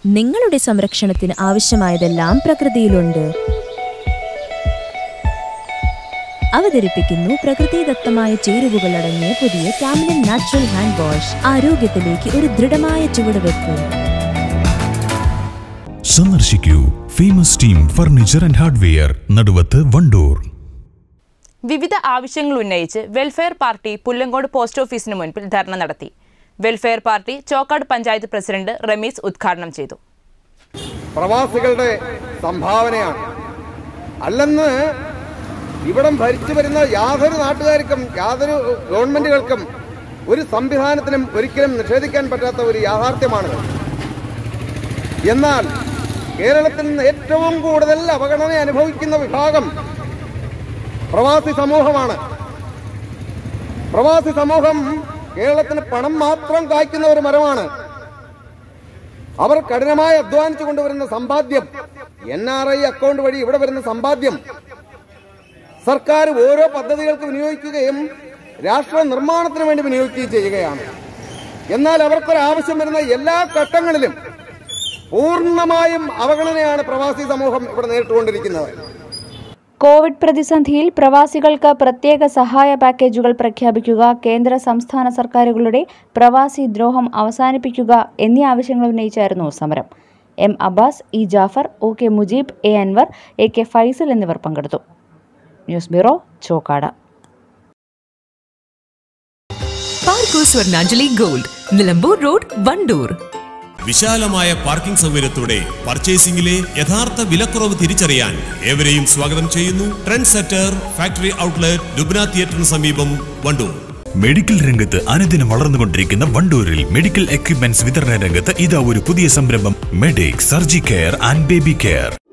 നിങ്ങളുടെ സംരക്ഷണത്തിന് ആവശ്യമായതെല്ലാം പ്രകൃതിയിലുണ്ട് അവതരിപ്പിക്കുന്നു പ്രകൃതിദത്തമായ ചേരുവകൾ അടങ്ങിയ പുതിയ കാമിലൻ നാച്ചുറൽ ഹാൻഡ് വാഷ് ആരോഗ്യത്തിലേക്ക് ഒരു ദൃഢമായ ചുവടുവെപ്പ് സന്ദർശിക്കൂ famous team furniture and hardware Naduvath Wandoor വിവിധ ആവശ്യങ്ങൾ ഉന്നയിച്ച് വെൽഫെയർ പാർട്ടി പുല്ലങ്കോട് പോസ്റ്റ് ഓഫീസിന് മുൻപിൽ ധർണ നടത്തി welfare party Chokkad panchayat president Rameez ഉദ്ഘാടനം ചെയ്തു പ്രവാസികളുടെ സംഭാവനയാണ് അല്ലെന്ന് ഇവിടം ഭരിച്ചു വരുന്ന യാതൊരു നാട്ടുകാർക്കും യാതൊരു ഗവൺമെന്റുകൾക്കും ഒരു സംവിധാനത്തിനും ഒരിക്കലും നിഷേധിക്കാൻ പറ്റാത്ത ഒരു യാഥാർത്ഥ്യമാണ് എന്നാൽ കേരളത്തിൽ നിന്ന് ഏറ്റവും കൂടുതൽ അവഗണന അനുഭവിക്കുന്ന വിഭാഗം പ്രവാസി സമൂഹമാണ് പ്രവാസി സമൂഹം കേരളത്തിന് പണം മാത്രം കായ്ക്കുന്ന ഒരു മരമാണ് അവർ കഠിനമായി അധ്വാനിച്ചു കൊണ്ടുവരുന്ന സമ്പാദ്യം എൻ ആർ ഐ അക്കൗണ്ട് വഴി ഇവിടെ വരുന്ന സമ്പാദ്യം സർക്കാർ ഓരോ പദ്ധതികൾക്ക് വിനിയോഗിക്കുകയും രാഷ്ട്ര നിർമ്മാണത്തിന് വേണ്ടി വിനിയോഗിക്കുകയും ചെയ്യുകയാണ് എന്നാൽ അവർക്കൊരു ആവശ്യം വരുന്ന എല്ലാ ഘട്ടങ്ങളിലും പൂർണ്ണമായും അവഗണനയാണ് പ്രവാസി സമൂഹം ഇവിടെ നേരിട്ടുകൊണ്ടിരിക്കുന്നത് കോവിഡ് പ്രതിസന്ധിയിൽ പ്രവാസികൾക്ക് പ്രത്യേക സഹായ പാക്കേജുകൾ പ്രഖ്യാപിക്കുക കേന്ദ്ര സംസ്ഥാന സർക്കാരുകളുടെ പ്രവാസി ദ്രോഹം അവസാനിപ്പിക്കുക എന്നീ ആവശ്യങ്ങൾ ഉന്നയിച്ചായിരുന്നു സമരം M Abbas E Jafar O K Mujeeb A Anwar A K Faisal എന്നിവർ പങ്കെടുത്തു ന്യൂസ് ബ്യൂറോ ചോക്കാട് പാർക്കോ സ്വർണാഞ്ജലി ഗോൾഡ് നിലമ്പൂർ റോഡ് വണ്ടൂർ വിശാലമായ പാർക്കിംഗ് സൗകര്യത്തോടെ പർച്ചേസിംഗിലെ യഥാർത്ഥ വിലക്കുറവ് തിരിച്ചറിയാൻ ഏവരെയും സ്വാഗതം ചെയ്യുന്നു trend setter factory outlet Lubna തിയേറ്ററിന് സമീപം വണ്ടൂർ മെഡിക്കൽ രംഗത്ത് അനുദിനം വളർന്നുകൊണ്ടിരിക്കുന്ന വണ്ടൂരിൽ മെഡിക്കൽ എക്യുപ്മെന്റ്സ് വിതരണ രംഗത്ത് ഇതാ ഒരു പുതിയ സംരംഭം medic surgi care and baby care